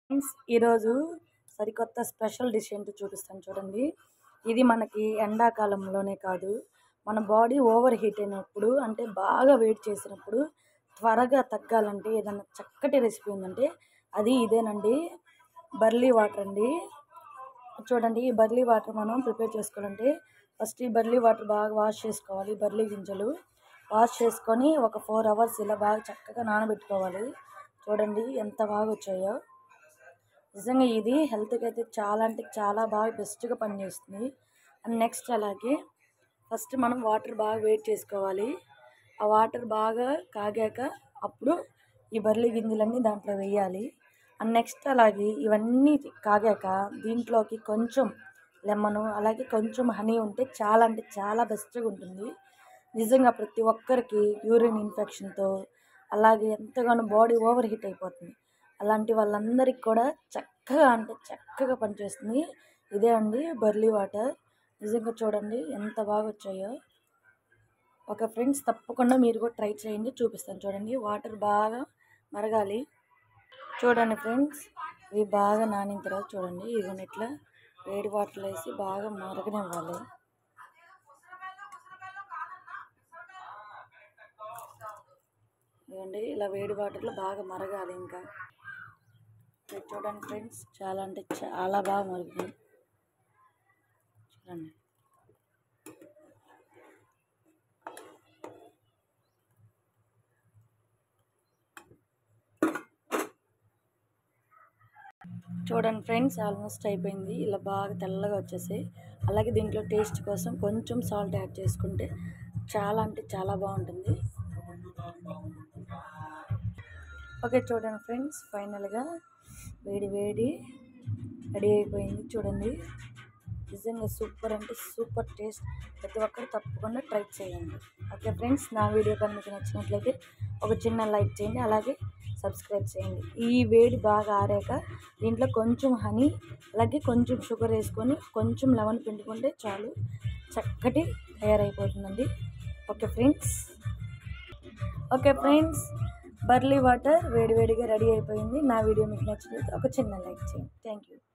friends ఈరోజు సరికొత్త special dish ఏంటో చూపిస్తాను చూడండి ఇది మనకి ఎండాకాలంలోనే కాదు మన బాడీ ఓవర్ హీట్ అయినప్పుడు అంటే బాగా వెయిట్ చేసినప్పుడు త్వరగా తగ్గాలంటే ఏదైనా చక్కటి రెసిపీ ఉందంటే అది ఇదేనండి బర్లీ వాటర్ అండి చూడండి ఈ బర్లీ వాటర్ మనం ప్రిపేర్ చేసుకోవాలంటే ఫస్ట్ ఈ బర్లీ వాటర్ బాగా వాష్ చేసుకోవాలి బర్లీ గింజలు వాష్ చేసుకొని ఒక ఫోర్ అవర్స్ ఇలా బాగా చక్కగా నానబెట్టుకోవాలి చూడండి ఎంత బాగా వచ్చాయో నిజంగా ఇది హెల్త్కి అయితే చాలా అంటే చాలా బాగా బెస్ట్గా పనిచేస్తుంది అండ్ నెక్స్ట్ అలాగే ఫస్ట్ మనం వాటర్ బాగా వేడి చేసుకోవాలి ఆ వాటర్ బాగా కాగాక అప్పుడు ఈ బర్లీ గింజలన్నీ దాంట్లో వేయాలి అండ్ నెక్స్ట్ అలాగే ఇవన్నీ కాగాక దీంట్లోకి కొంచెం లెమను అలాగే కొంచెం హనీ ఉంటే చాలా అంటే చాలా బెస్ట్గా ఉంటుంది నిజంగా ప్రతి ఒక్కరికి యూరిన్ ఇన్ఫెక్షన్తో అలాగే ఎంతగానో బాడీ ఓవర్ హీట్ అయిపోతుంది అలాంటి వాళ్ళందరికీ కూడా చక్కగా అంటే చక్కగా పనిచేస్తుంది ఇదే అండి బర్లీ వాటర్ నిజంగా చూడండి ఎంత బాగా వచ్చాయో ఒక ఫ్రెండ్స్ తప్పకుండా మీరు కూడా ట్రై చేయండి చూపిస్తాను చూడండి వాటర్ బాగా మరగాలి చూడండి ఫ్రెండ్స్ ఇవి బాగా నానిన తర్వాత చూడండి ఇవన్నీ ఇట్లా వేడి వాటర్లో వేసి బాగా మరగనివ్వాలి ఇవ్వండి ఇలా వేడి వాటర్లో బాగా మరగాలి ఇంకా ఇది చూడండి ఫ్రెండ్స్ చాలా అంటే చాలా బాగా మరుగుతుంది చూడండి చూడండి ఫ్రెండ్స్ ఆల్మోస్ట్ అయిపోయింది ఇలా బాగా తెల్లగా వచ్చేసాయి అలాగే దీంట్లో టేస్ట్ కోసం కొంచెం సాల్ట్ యాడ్ చేసుకుంటే చాలా అంటే చాలా బాగుంటుంది ఓకే చూడండి ఫ్రెండ్స్ ఫైనల్గా వేడి వేడి రెడీ అయిపోయింది చూడండి నిజంగా సూపర్ అంటే సూపర్ టేస్ట్ ప్రతి ఒక్కరు తప్పకుండా ట్రై చేయండి ఓకే ఫ్రెండ్స్ నా వీడియో కనుక మీకు నచ్చినట్లయితే ఒక చిన్న లైక్ చేయండి అలాగే సబ్స్క్రైబ్ చేయండి ఈ వేడి బాగా ఆరాక దీంట్లో కొంచెం హనీ అలాగే కొంచెం షుగర్ వేసుకొని కొంచెం లెమన్ పిండుకుంటే చాలు చక్కటి తయారైపోతుందండి okay friends okay friends barley water వేడివేడిగా రెడీ అయిపోయింది నా వీడియో మీకు నచ్చినట్లయితే ఒక చిన్న లైక్ చేయండి థ్యాంక్ యూ